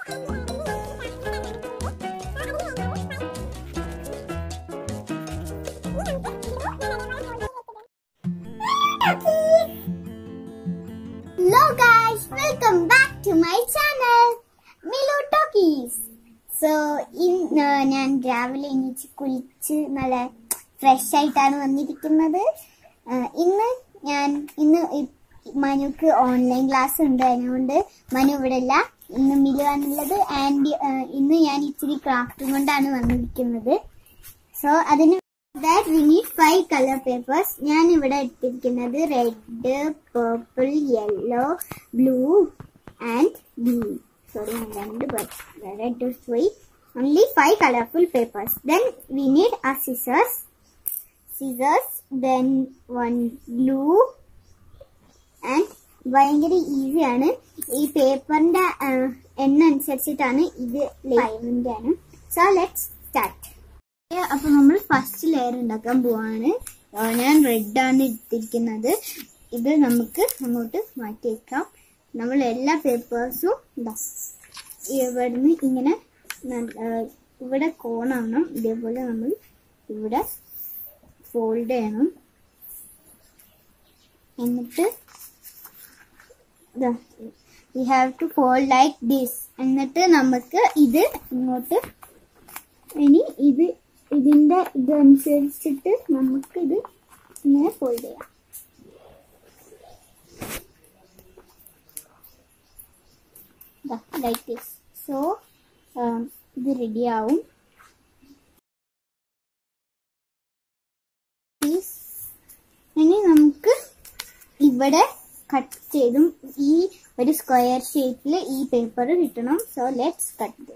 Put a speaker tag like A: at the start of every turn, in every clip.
A: Hello guys, welcome back to my channel, Milo Talkies. So ഇന്ന് ഞാൻ രാവിലെ എണീച്ച് കുളിച്ച് നല്ല ഫ്രഷ് ആയിട്ടാണ് വന്നിരിക്കുന്നത് ആ, ഇന്ന് ഞാൻ ഇന്ന് ഇ- മനുക്ക് ഓൺലൈൻ ക്ലാസ് ഉണ്ട് അതുകൊണ്ട് മനു ഇവിടെ ഇല്ല ഇന്ന് മിലുവാണുള്ളത് ആൻഡ് ഇന്ന് ഞാൻ ഇച്ചിരി ക്രാഫ്റ്റും കൊണ്ടാണ് വന്നിരിക്കുന്നത് സോ അതിന് that we need five colour papers ഞാൻ ഇവിടെ എടുത്തിരിക്കുന്നത് red purple yellow blue and green sorry ഞാൻ രണ്ട് red three only five colorful papers then we need a scissors scissors then one glue and ഭയങ്കര ഈസിയാണ് ഈ പേപ്പറിന്റെ എണ്ണ അനുസരിച്ചിട്ടാണ് ഇത് ലൈവിന്റെ ആണ് സോ ലെറ്റ് സ്റ്റാർട്ട് അപ്പൊ നമ്മൾ ഫസ്റ്റ് ലെയർ ഉണ്ടാക്കാൻ പോവാണ് ആ, ഞാൻ റെഡ് ആണ് എടുത്തിരിക്കുന്നത് ഇത് നമുക്ക് അങ്ങോട്ട് മാറ്റി വെക്കാം നമ്മൾ എല്ലാ പേപ്പേഴ്സും ഇതാ ഇവിടുന്ന് ഇങ്ങനെ ന- ആ, ഇവിടെ കോണാവണം ഇതേപോലെ നമ്മൾ ഇവിടെ ഫോൾഡ് ചെയ്യണം എന്നിട്ട് we have to fold like this എന്നിട്ട് നമുക്ക് ഇത് ഇങ്ങോട്ട് ഇനി ഇത് ഇതിന്റെ ഇതനുസരിച്ചിട്ട് നമുക്ക് ഇത് ഇങ്ങനെ ഫോൾഡ് ചെയ്യാം ലൈക്ക് ദിസ് സോ ഇത് റെഡിയാവും ഇനി നമുക്ക് ഇവിടെ കട്ട് ചെയ്തും ഈ ഒരു സ്ക്വയർ ഷേപ്പിൽ ഈ പേപ്പർ കിട്ടണം സോ ലെറ്റ്സ് കട്ട്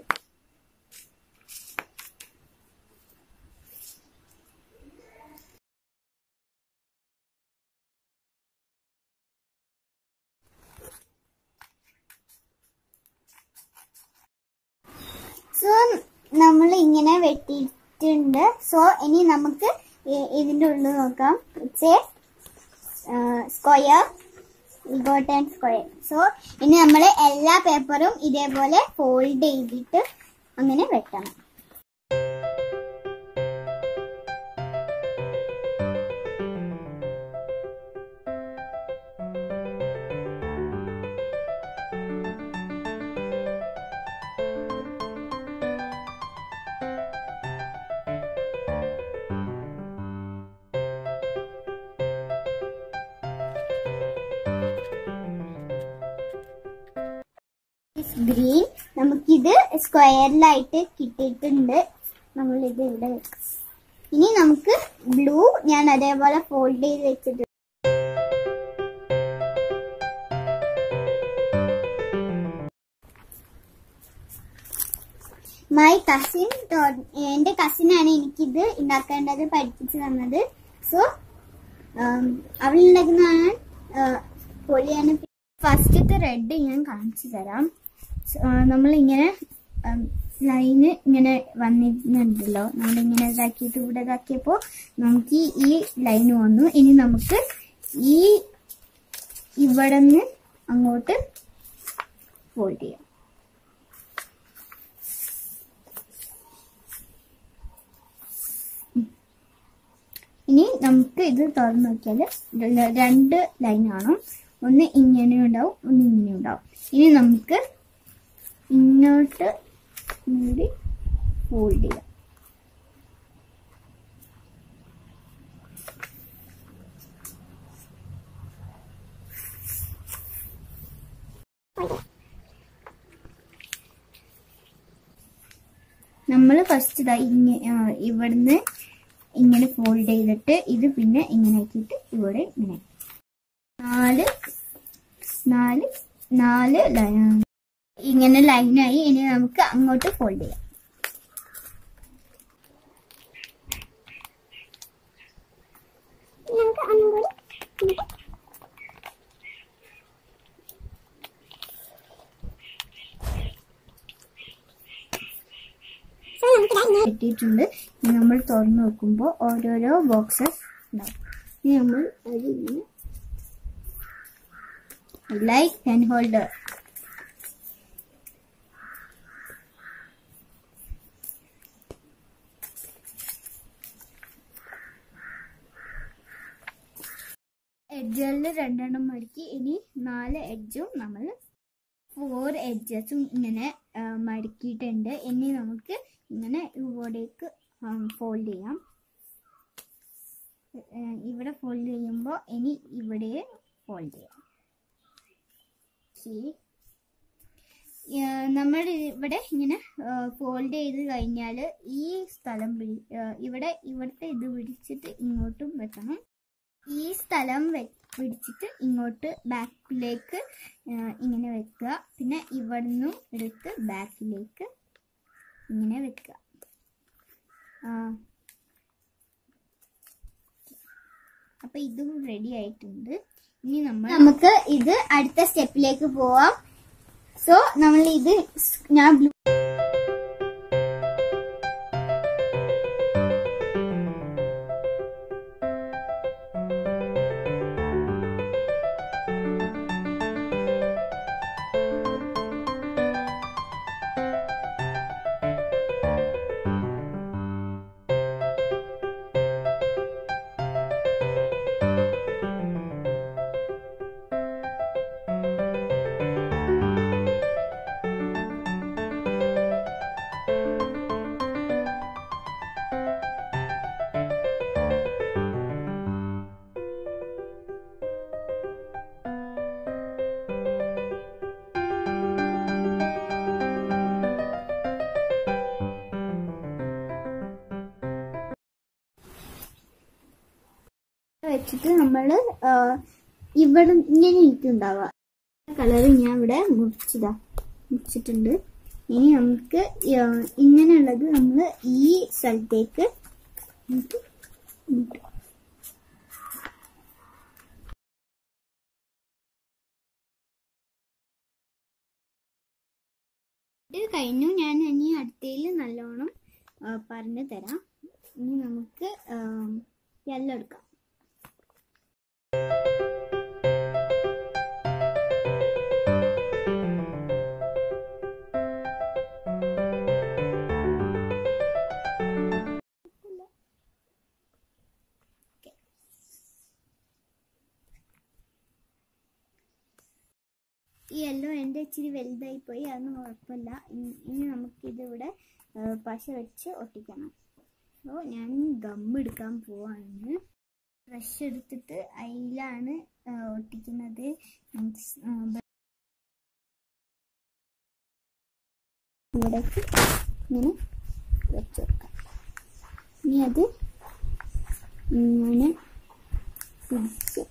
A: സോ നമ്മൾ ഇങ്ങനെ വെട്ടിയിട്ടുണ്ട് സോ ഇനി നമുക്ക് ഇ- ഇതിന്റെ ഉള്ളിൽ നോക്കാം it's a square got and square so ഇനി നമ്മൾ എല്ലാ പേപ്പറും ഇതേപോലെ ഫോൾഡ് ചെയ്തിട്ട് അങ്ങനെ വെട്ടണം ഗ്രീൻ നമുക്കിത് സ്ക്വയറിലായിട്ട് കിട്ടിയിട്ടുണ്ട് നമ്മളിത് ഇവിടെ വെക്കാം ഇനി നമുക്ക് ബ്ലൂ ഞാൻ അതേപോലെ ഫോൾഡ് ചെയ്ത് വെച്ചിട്ടുണ്ട് മൈ കസിൻ എന്റെ കസിനാണ് എനിക്കിത് ഉണ്ടാക്കേണ്ടത് പഠിപ്പിച്ചു തന്നത് സോ അവൾ ഉണ്ടാക്കുന്നതാണ് പൊളിയാണ് ഫസ്റ്റത്തെ റെഡ് ഞാൻ കാണിച്ചു തരാം നമ്മളിങ്ങനെ ലൈന് ഇങ്ങനെ വന്നിരുന്നുണ്ടല്ലോ നമ്മളിങ്ങനെ ഇതാക്കിയിട്ട് ഇവിടെ ഇതാക്കിയപ്പോൾ നമുക്ക് ഈ ലൈൻ വന്നു ഇനി നമുക്ക് ഈ ഇവിടെ നിന്ന് അങ്ങോട്ട് ഫോൾഡ് ചെയ്യാം ഇനി നമുക്ക് ഇത് തുറന്നു നോക്കിയാൽ രണ്ട് ലൈൻ കാണും ഒന്ന് ഇങ്ങനെ ഉണ്ടാവും ഒന്ന് ഇങ്ങനെ ഉണ്ടാവും ഇനി നമുക്ക് ഇങ്ങോട്ട് കൂടി ഫോൾഡ് ചെയ്യാം നമ്മൾ ഫസ്റ്റ് ഇതാ ഇങ്ങനെ ഇവിടുന്ന് ഇങ്ങനെ ഫോൾഡ് ചെയ്തിട്ട് ഇത് പിന്നെ ഇങ്ങനെ ആക്കിയിട്ട് ഇവിടെ ഇങ്ങനെ നാല് നാല് നാല് ലൈൻ ഇങ്ങനെ ലൈനായി ഇനി നമുക്ക് അങ്ങോട്ട് ഫോൾഡ് ചെയ്യാം നമുക്ക് അങ്ങോട്ട് കിട്ടിയിട്ടുണ്ട് ഇനി നമ്മൾ തുറന്നു നോക്കുമ്പോൾ ഓരോരോ ബോക്സസ് ഉണ്ടാവും ഇനി നമ്മൾ അത് ഇങ്ങനെ ലൈക്ക് പെൻ ഹോൾഡർ എഡ്ജുകളിൽ രണ്ടെണ്ണം മടക്കി ഇനി നാല് എഡ്ജും നമ്മൾ ഫോർ എഡ്ജസും ഇങ്ങനെ ആ, മടക്കിയിട്ടുണ്ട് ഇനി നമുക്ക് ഇങ്ങനെ ഇവിടേക്ക് ഫോൾഡ് ചെയ്യാം ഏ, ഇവിടെ ഫോൾഡ് ചെയ്യുമ്പോൾ ഇനി ഇവിടെ ഫോൾഡ് ചെയ്യാം ഓക്കെ നമ്മൾ ഇവിടെ ഇങ്ങനെ ഫോൾഡ് ചെയ്ത് കഴിഞ്ഞാൽ ഈ സ്ഥലം പിടി ആ, ഇവിടെ ഇവിടുത്തെ ഇത് പിടിച്ചിട്ട് ഇങ്ങോട്ടും വെക്കണം ഈ സ്ഥലം വെ പിടിച്ചിട്ട് ഇങ്ങോട്ട് ബാക്കിലേക്ക് ഇങ്ങനെ വെക്കുക പിന്നെ ഇവിടുന്നും എടുത്ത് ബാക്കിലേക്ക് ഇങ്ങനെ വെക്കുക ആ. അപ്പൊ ഇതും റെഡി ആയിട്ടുണ്ട് ഇനി നമ്മൾ നമുക്ക് ഇത് അടുത്ത സ്റ്റെപ്പിലേക്ക് പോവാം സോ നമ്മൾ ഇത് സ് ഞാൻ ബ്ലൂ വെച്ചിട്ട് നമ്മൾ ഇവിടെ ഇങ്ങനെ ഇരിക്കുന്നുണ്ടാവുക കളർ ഞാൻ ഇവിടെ മുറിച്ചതാ മുറിച്ചിട്ടുണ്ട് ഇനി നമുക്ക് ആ, ഇങ്ങനെയുള്ളത് നമ്മൾ ഈ സ്ഥലത്തേക്ക് നമുക്ക് ഇങ്ങോട്ട് ഇത് കഴിഞ്ഞു ഞാൻ ഇനി അടുത്തതിൽ നല്ലോണം ആ, പറഞ്ഞു തരാം ഇനി നമുക്ക് യെല്ലോ എടുക്കാം ഈ യെല്ലോ എൻ്റെ ഇച്ചിരി വലുതായി പോയി അതൊന്നും കുഴപ്പമില്ല ഇനി- ഇനി നമുക്കിതിവിടെ ആ, പശ വെച്ച് ഒട്ടിക്കണം അപ്പോൾ ഞാൻ ഗം എടുക്കാൻ പോവാണ് ബ്രഷ് എടുത്തിട്ട് അതിലാണ് ആ, ഒട്ടിക്കുന്നത് മീൻസ് ഇവിടേക്ക് ഇങ്ങനെ വെച്ച് കൊടുക്കാം ഇനി അത് ഇങ്ങനെ പിടിച്ച്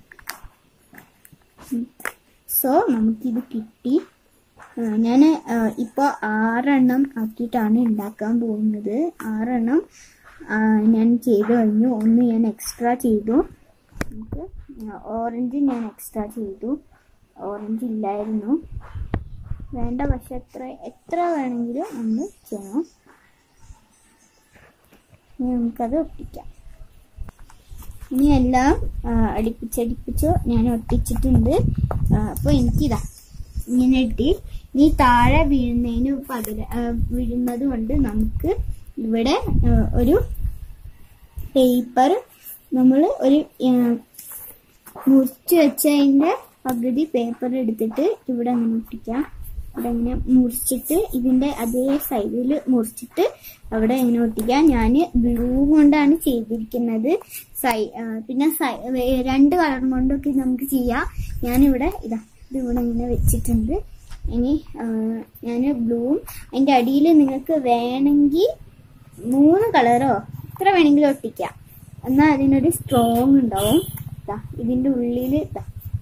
A: സോ നമുക്കിത് കിട്ടി ഞാൻ ഇപ്പോൾ ആറെണ്ണം ആക്കിയിട്ടാണ് ഉണ്ടാക്കാൻ പോകുന്നത് ആറെണ്ണം ആ, ഞാൻ ചെയ്ത് കഴിഞ്ഞു ഒന്ന് ഞാൻ എക്സ്ട്രാ ചെയ്തു നമുക്ക് ഓറഞ്ച് ഞാൻ എക്സ്ട്രാ ചെയ്തു ഓറഞ്ച് ഇല്ലായിരുന്നു വേണ്ട പക്ഷെ എത്ര എത്ര വേണമെങ്കിലും നമ്മൾ ചെയ്യണം ഇനി നമുക്കത് ഒട്ടിക്കാം ഇനി എല്ലാം ആ, അടുപ്പിച്ചടുപ്പിച്ച് ഞാൻ ഒട്ടിച്ചിട്ടുണ്ട് അപ്പോൾ എനിക്കിതാ ഇങ്ങനെ ഇട്ടി ഇനി താഴെ വീഴുന്നതിന് പകരം ആ, വീഴുന്നത് കൊണ്ട് നമുക്ക് ഇവിടെ ആ, ഒരു പേപ്പർ നമ്മൾ ഒരു ആ, മുറിച്ച് വെച്ചതിന്റെ പകുതി പേപ്പർ എടുത്തിട്ട് ഇവിടെ അങ്ങനെ ഒട്ടിക്കാം ഇവിടെ ഇങ്ങനെ മുറിച്ചിട്ട് ഇതിന്റെ അതേ സൈഡിൽ മുറിച്ചിട്ട് അവിടെ ഇങ്ങനെ ഒട്ടിക്കാം ഞാൻ ബ്ലൂ കൊണ്ടാണ് ചെയ്തിരിക്കുന്നത് സൈ ആ, പിന്നെ സൈ- വേ- രണ്ട് കളർ കൊണ്ടൊക്കെ നമുക്ക് ചെയ്യാം ഞാനിവിടെ ഇതാ ഇത് ഇവിടെ ഇങ്ങനെ വെച്ചിട്ടുണ്ട് ഇനി ഞാൻ ബ്ലൂവും അതിന്റെ അടിയിൽ നിങ്ങൾക്ക് വേണമെങ്കിൽ മൂന്ന് കളറോ എത്ര വേണമെങ്കിലും ഒട്ടിക്കാം എന്നാൽ അതിനൊരു സ്ട്രോങ് ഉണ്ടാവും ഇതാ ഇതിന്റെ ഉള്ളിൽ ഇതാ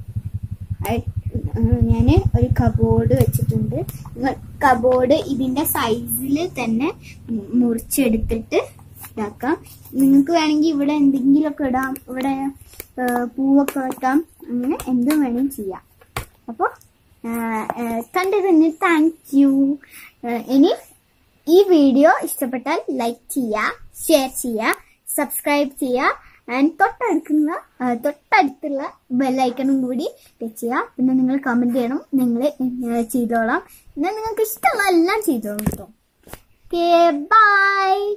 A: ഞാൻ ഒരു കബോർഡ് വെച്ചിട്ടുണ്ട് കബോർഡ് ഇതിന്റെ സൈസിൽ തന്നെ മുറിച്ചെടുത്തിട്ട് ഇതാക്കാം നിങ്ങൾക്ക് വേണമെങ്കിൽ ഇവിടെ എന്തെങ്കിലുമൊക്കെ ഇടാം ഇവിടെ ആ, പൂവൊക്കെ വെക്കാം അങ്ങനെ എന്തും വേണമെങ്കിൽ ചെയ്യാം അപ്പോൾ കണ്ടതിന് താങ്ക് യു ഇനി ഈ വീഡിയോ ഇഷ്ടപ്പെട്ടാൽ ലൈക്ക് ചെയ്യുക ഷെയർ ചെയ്യുക സബ്സ്ക്രൈബ് ചെയ്യുക ആൻഡ് തൊട്ടടുക്കുന്ന ആ, തൊട്ടടുത്തുള്ള ബെല്ലൈക്കണും കൂടി ടച്ച് ചെയ്യുക പിന്നെ നിങ്ങൾ കമന്റ് ചെയ്യണം നിങ്ങൾ ചെയ്തോളാം പിന്നെ നിങ്ങൾക്ക് ഇഷ്ടമുള്ള എല്ലാം ചെയ്തോളാം കേട്ടോ ഓക്കെ ബൈ